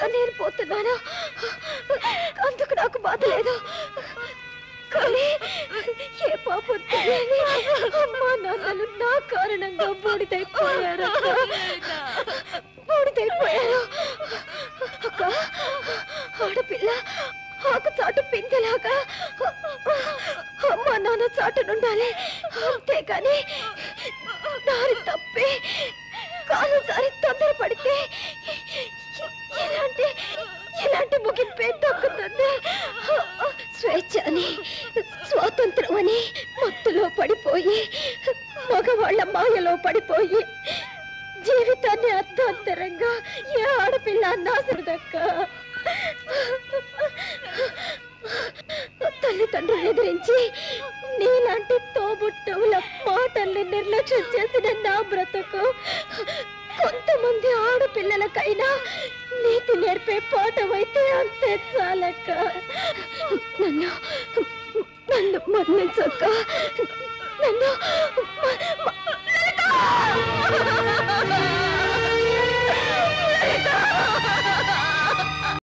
నేను పోతున్నాను అందుకు నాకు బాధ లేదు కానీ ఏ పాపం తెలియని అమ్మా నాన్నలు నా కారణంగా బూడిదైపోయారు అక్క. బూడిదైపోయారు అక్క ఆడపిల్ల ఆకు చాటు పిందెలాగా అమ్మా నాన్న చాటునుండాలి అంతేగాని దారి తప్పి కాలు సారి తొందర పడితే ఎలాంటి ఎలాంటి ముగింపే దక్కుతుంది స్వేచ్ఛ అని స్వాతంత్రం అని మత్తులో పడిపోయి మగవాళ్ళ మాయలో పడిపోయి జీవితాన్ని అర్థాంతరంగా ఏ ఆడపిల్ల నాసరదక్క తల్లిదండ్రులు ఎదిరించి నీలాంటి తోబుట్టవుల మాటల్ని నిర్లక్ష్యం చేసిన నా బ్రతుకు కొంతమంది ఆడపిల్లలకైనా నీతి నేర్పే పాఠమైతే అంతే చాలక్క నన్ను నన్ను మన్నించక్క నన్ను మ- మ-